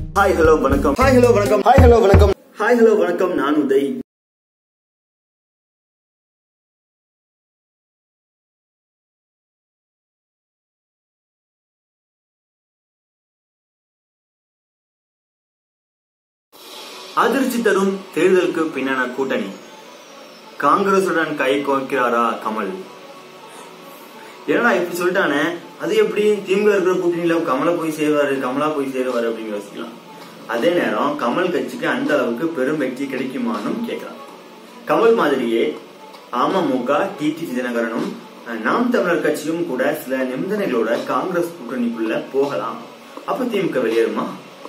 hi hello வணக்கம் hi hello வணக்கம் hi hello வணக்கம் ஹாய் ஹலோ வணக்கம் நான் உதய் அதிர்ச்சி தரும் தேர்தலுக்கு பின்னான கூட்டணி காங்கிரசுடன் கை கோக்கிறாரா கமல் என்னடா இப்படி சொல்லிட்டானே அது எப்படி திமுக இருக்கிற கூட்டணியில கமலை போய் சேருவாரு கமலா போய் சேருவாரு அப்படின்னு யோசிக்கலாம் அதே நேரம் கமல் கட்சிக்கு அந்த அளவுக்கு பெரும் வெற்றி கிடைக்குமானும் கேட்கலாம் கமல் மாதிரியே அமமுக டிடி தினகரனும் நாம் தமிழர் கட்சியும் கூட சில நிபந்தனைகளோட காங்கிரஸ் கூட்டணிக்குள்ள போகலாம் அப்ப திமுக வெளியேறுமா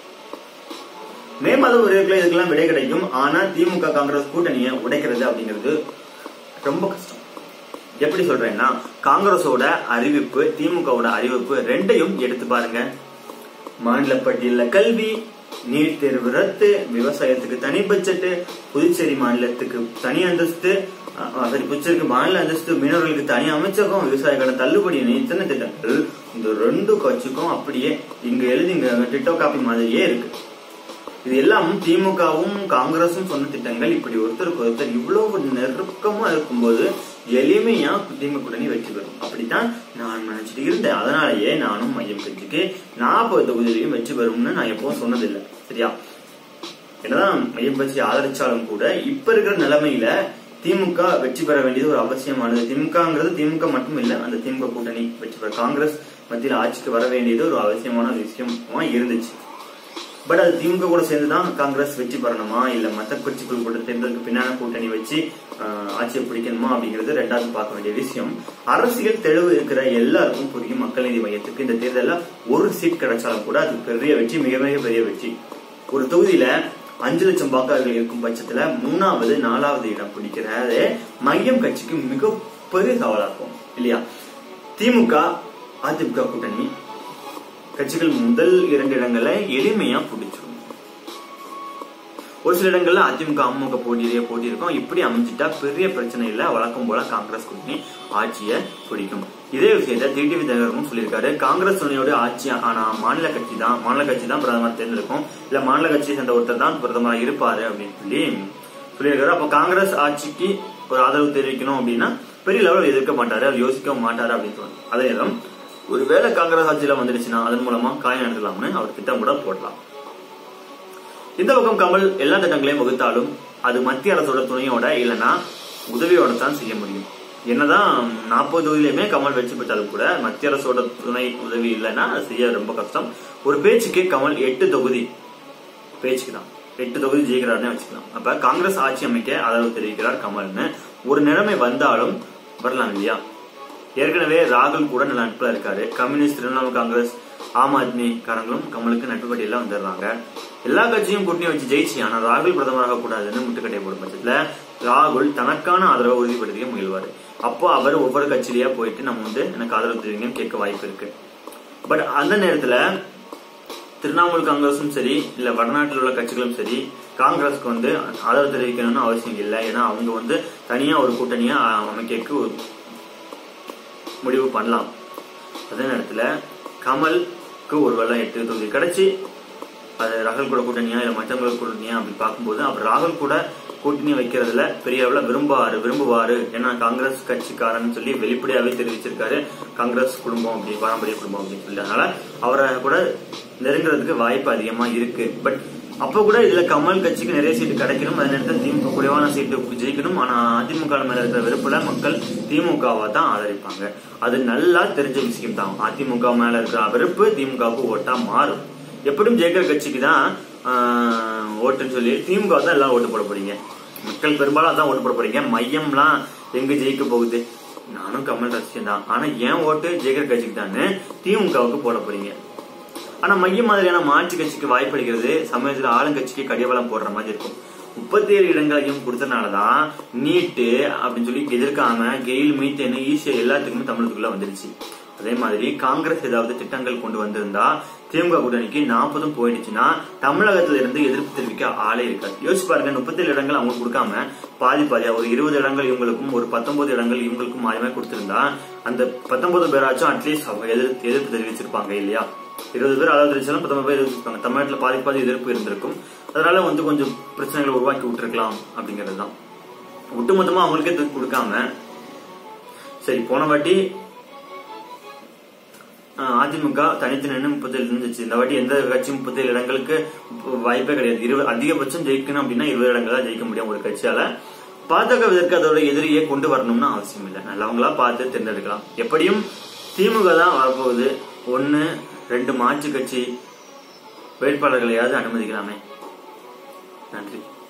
மே மாதம் ஒரு இதுக்கெல்லாம் விடை கிடைக்கும் ஆனா திமுக காங்கிரஸ் கூட்டணியை உடைக்கிறது அப்படிங்கிறது ரொம்ப கஷ்டம் எப்படி சொல்றேன்னா காங்கிரஸோட அறிவிப்பு திமுகவோட அறிவிப்பு ரெண்டையும் எடுத்து பாருங்க மாநில பட்டியல கல்வி நீட் தேர்வு ரத்து விவசாயத்துக்கு தனி பட்ஜெட் புதுச்சேரி மாநிலத்துக்கு தனி அந்தஸ்து அஹ், சரி புதுச்சேரிக்கு மாநில அந்தஸ்து மீனவர்களுக்கு தனி அமைச்சகம் விவசாய கடன் தள்ளுபடி இத்தனை திட்டங்கள் இந்த ரெண்டு கட்சிக்கும் அப்படியே இங்க எழுதி இங்க டிட்டோ காப்பி மாதிரியே இருக்கு இது எல்லாம் திமுகவும் காங்கிரசும் சொன்ன திட்டங்கள் இப்படி ஒருத்தருக்கு ஒருத்தர் இவ்வளவு நெருக்கமா இருக்கும்போது எளிமையா திமுக கூட்டணி வெற்றி பெறும் அப்படித்தான் நான் நினைச்சிட்டு இருந்தேன் அதனாலேயே நானும் மையம் கட்சிக்கு நாற்பது தொகுதியிலையும் வெற்றி பெறும்னு நான் எப்பவும் சொன்னதில்லை சரியா என்னதான் மையம் கட்சி ஆதரிச்சாலும் கூட இப்ப இருக்கிற நிலைமையில திமுக வெற்றி பெற வேண்டியது ஒரு அவசியமானது திமுகங்கிறது திமுக மட்டும் இல்ல அந்த திமுக கூட்டணி வெற்றி பெற காங்கிரஸ் மத்தியில் ஆட்சிக்கு வர வேண்டியது ஒரு அவசியமான விஷயமா இருந்துச்சு பட் அது திமுக கூட சேர்ந்துதான் காங்கிரஸ் வெற்றி பெறணுமா இல்ல மத்த கட்சிகள் கூட தேர்தலுக்கு பின்னான கூட்டணி வச்சு ஆஹ், ஆட்சியை பிடிக்கணுமா அப்படிங்கிறது ரெண்டாவது பார்க்க வேண்டிய விஷயம் அரசியல் தெளிவு இருக்கிற எல்லாருக்கும் புரியும் மக்கள் நீதி மையத்துக்கு இந்த தேர்தல்ல ஒரு சீட் கிடைச்சாலும் கூட அது பெரிய வெற்றி மிக மிக பெரிய வெற்றி ஒரு தொகுதியில அஞ்சு லட்சம் வாக்காளர்கள் இருக்கும் பட்சத்துல மூணாவது நாலாவது இடம் பிடிக்கிறது மையம் கட்சிக்கு மிக பெரிய சவாலா இருக்கும் இல்லையா திமுக அதிமுக கூட்டணி கட்சிகள் முதல் இரண்டு இடங்களை எளிமையா பிடிச்சிடும் ஒரு சில இடங்கள்ல அதிமுக அமமுக போட்டியிலேயே போட்டி இருக்கும் இப்படி அமைஞ்சிட்டா பெரிய பிரச்சனை இல்ல வழக்கம் போல காங்கிரஸ் கூட்டணி ஆட்சியை பிடிக்கும் இதே விஷயத்த டிடிவி தினகரனும் சொல்லியிருக்காரு காங்கிரஸ் துணையோட ஆட்சி ஆனா மாநில கட்சி தான் மாநில கட்சி தான் பிரதமர் தேர்ந்தெடுக்கும் இல்ல மாநில கட்சியை சேர்ந்த ஒருத்தர் தான் பிரதமரா இருப்பாரு அப்படின்னு சொல்லி சொல்லியிருக்காரு அப்ப காங்கிரஸ் ஆட்சிக்கு ஒரு ஆதரவு தெரிவிக்கணும் அப்படின்னா பெரிய லெவலில் எதிர்க்க மாட்டாரு அவர் யோசிக்கவும் மாட்டாரு அப்படின்னு சொன்னாங்க அதே நேரம் ஒருவேளை காங்கிரஸ் ஆட்சியில வந்துடுச்சுன்னா அதன் மூலமா காயம் எடுக்கலாம்னு அவர் திட்டம் கூட போடலாம் இந்த பக்கம் கமல் எல்லா திட்டங்களையும் வகுத்தாலும் அது மத்திய அரசோட துணையோட இல்லைன்னா உதவியோட தான் செய்ய முடியும் என்னதான் நாற்பது தொகுதியிலுமே கமல் வெற்றி பெற்றாலும் கூட மத்திய அரசோட துணை உதவி இல்லைன்னா அது செய்ய ரொம்ப கஷ்டம் ஒரு பேச்சுக்கு கமல் எட்டு தொகுதி பேச்சுக்கு தான் எட்டு தொகுதி ஜெயிக்கிறாருன்னு வச்சுக்கலாம் அப்ப காங்கிரஸ் ஆட்சி அமைக்க ஆதரவு தெரிவிக்கிறார் கமல்னு ஒரு நிலைமை வந்தாலும் வரலாம் இல்லையா ஏற்கனவே ராகுல் கூட நல்ல நட்புல இருக்காரு கம்யூனிஸ்ட் திரிணாமுல் காங்கிரஸ் ஆம் ஆத்மி காரங்களும் கமலுக்கு நட்பு பட்டியல வந்துடுறாங்க எல்லா கட்சியும் கூட்டணி வச்சு ஜெயிச்சு ஆனா ராகுல் பிரதமராக கூடாதுன்னு முட்டுக்கட்டை போடும் பட்சத்துல ராகுல் தனக்கான ஆதரவை உறுதிப்படுத்திக்க முயல்வாரு அப்போ அவர் ஒவ்வொரு கட்சியிலேயே போயிட்டு நம்ம வந்து எனக்கு ஆதரவு தெரிவிங்கன்னு கேட்க வாய்ப்பு இருக்கு பட் அந்த நேரத்துல திரிணாமுல் காங்கிரஸும் சரி இல்ல வடநாட்டில் உள்ள கட்சிகளும் சரி காங்கிரஸ்க்கு வந்து ஆதரவு தெரிவிக்கணும்னு அவசியம் இல்லை ஏன்னா அவங்க வந்து தனியா ஒரு கூட்டணியா அமைக்க முடிவு பண்ணலாம் அதே நேரத்துல கமலுக்கு ஒரு வேளை எட்டு தொகுதி கிடைச்சி அது ராகுல் கூட கூட்டணியா இல்ல மற்றவங்க கூட்டணியா அப்படி பார்க்கும்போது அவர் ராகுல் கூட கூட்டணி வைக்கிறதுல பெரிய அளவுல விரும்புவாரு விரும்புவாரு ஏன்னா காங்கிரஸ் கட்சிக்காரன்னு சொல்லி வெளிப்படையாவே தெரிவிச்சிருக்காரு காங்கிரஸ் குடும்பம் அப்படி பாரம்பரிய குடும்பம் அப்படின்னு சொல்லி அதனால அவரை கூட நெருங்குறதுக்கு வாய்ப்பு அதிகமா இருக்கு பட் அப்ப கூட இதுல கமல் கட்சிக்கு நிறைய சீட்டு கிடைக்கணும் அதே நேரத்தில் திமுக குறைவான சீட்டு ஜெயிக்கணும் ஆனா அதிமுக மேல இருக்கிற வெறுப்புல மக்கள் திமுகவை தான் ஆதரிப்பாங்க அது நல்லா தெரிஞ்ச விஷயம் தான் அதிமுக மேல இருக்கிற வெறுப்பு திமுகவுக்கு ஓட்டா மாறும் எப்படியும் ஜெயிக்கிற கட்சிக்கு தான் ஆஹ், ஓட்டுன்னு சொல்லி திமுக தான் எல்லாம் ஓட்டு போட போறீங்க மக்கள் பெரும்பாலும் அதான் ஓட்டு போட போறீங்க மையம்லாம் எங்க ஜெயிக்க போகுது நானும் கமல் ரசிகன் தான் ஆனா ஏன் ஓட்டு ஜெயிக்கிற கட்சிக்கு தானே திமுகவுக்கு போட போறீங்க ஆனா மையம் மாதிரியான மாற்று கட்சிக்கு வாய்ப்பளிக்கிறது சமயத்துல ஆளுங்கட்சிக்கு கடிவாளம் போடுற மாதிரி இருக்கும் முப்பத்தி ஏழு இடங்களையும் கொடுத்தனாலதான் நீட்டு அப்படின்னு சொல்லி எதிர்க்காம கெயில் மீத்தேன் ஈஸியா எல்லாத்துக்குமே தமிழகத்துக்குள்ள வந்துருச்சு அதே மாதிரி காங்கிரஸ் ஏதாவது திட்டங்கள் கொண்டு வந்திருந்தா திமுக கூட்டணிக்கு நாற்பதும் போயிடுச்சுன்னா தமிழகத்துல இருந்து எதிர்ப்பு தெரிவிக்க ஆளே இருக்காது யோசிச்சு பாருங்க முப்பத்தேழு இடங்கள் அவங்க கொடுக்காம பாதி பாதியா ஒரு இருபது இடங்கள் இவங்களுக்கும் ஒரு பத்தொன்பது இடங்கள் இவங்களுக்கும் மாறி மாறி கொடுத்திருந்தா அந்த பத்தொன்பது பேராச்சும் அட்லீஸ்ட் அவங்க எதிர்ப்பு எதிர்ப்பு தெரிவிச்சிருப்பாங்க இல்லையா இருபது பேர் அதாவது வச்சாலும் பத்தொன்பது பேர் இருப்பாங்க தமிழ்நாட்டில் பாதி பாதி எதிர்ப்பு இருந்திருக்கும் அதனால வந்து கொஞ்சம் பிரச்சனைகளை உருவாக்கி விட்டுருக்கலாம் அப்படிங்கிறது தான் ஒட்டுமொத்தமா அவங்களுக்கே தூக்கி கொடுக்காம சரி போன வாட்டி ஆஹ், அதிமுக தனித்து நின்று முப்பத்தேழு இருந்துச்சு இந்த வாட்டி எந்த கட்சி முப்பத்தேழு இடங்களுக்கு வாய்ப்பே கிடையாது இருபது அதிகபட்சம் ஜெயிக்கணும் அப்படின்னா இருபது இடங்கள் தான் ஜெயிக்க முடியும் ஒரு கட்சியால பாஜக இதற்கு அதோட எதிரியை கொண்டு வரணும்னு அவசியம் இல்லை நல்லவங்களா பார்த்து தேர்ந்தெடுக்கலாம் எப்படியும் திமுக தான் வரப்போகுது ஒன்னு ரெண்டு மாற்று கட்சி வேட்பாளர்களையாவது அனுமதிக்கலாமே நன்றி